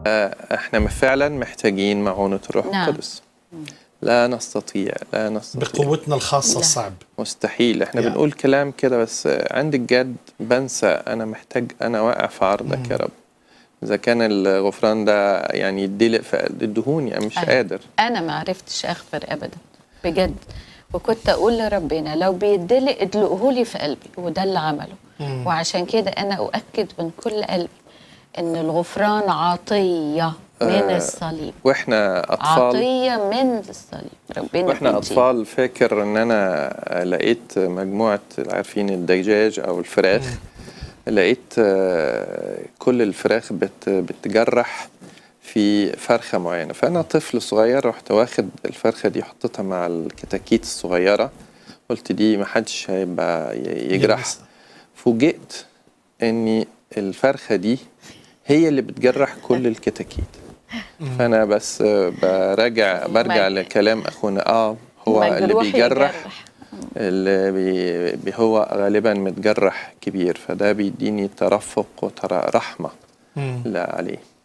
احنا فعلا محتاجين معونة الروح نعم. القدس لا نستطيع لا نستطيع بقوتنا الخاصة لا. صعب مستحيل احنا يا. بنقول كلام كده بس عند الجد بنسى انا محتاج انا واقع في عرضك يا رب اذا كان الغفران ده يعني يدلق في الدهون انا مش أيوة. قادر انا ما عرفتش اغفر ابدا بجد وكنت اقول لربنا لو بيدلق ادلقه لي في قلبي وده اللي عمله وعشان كده انا اؤكد من كل قلبي ان الغفران عطيه من آه، الصليب واحنا اطفال عطيه من الصليب ربنا واحنا بيدينا. اطفال فاكر ان انا لقيت مجموعه عارفين الدجاج او الفراخ لقيت آه، كل الفراخ بت بتجرح في فرخه معينه فانا طفل صغير رحت واخد الفرخه دي حطيتها مع الكتاكيت الصغيره قلت دي محدش هيبقى ي- يجرحها يلمسها. فوجئت ان الفرخه دي هي اللي بتجرح كل الكتاكيت فانا بس آه، براجع برجع مج- لكلام اخونا اه هو اللي مجروح بيجرح يجرح. اللي بي بي- هو غالبا متجرح كبير فده بيديني ترفق ورحمه مم. لا عليه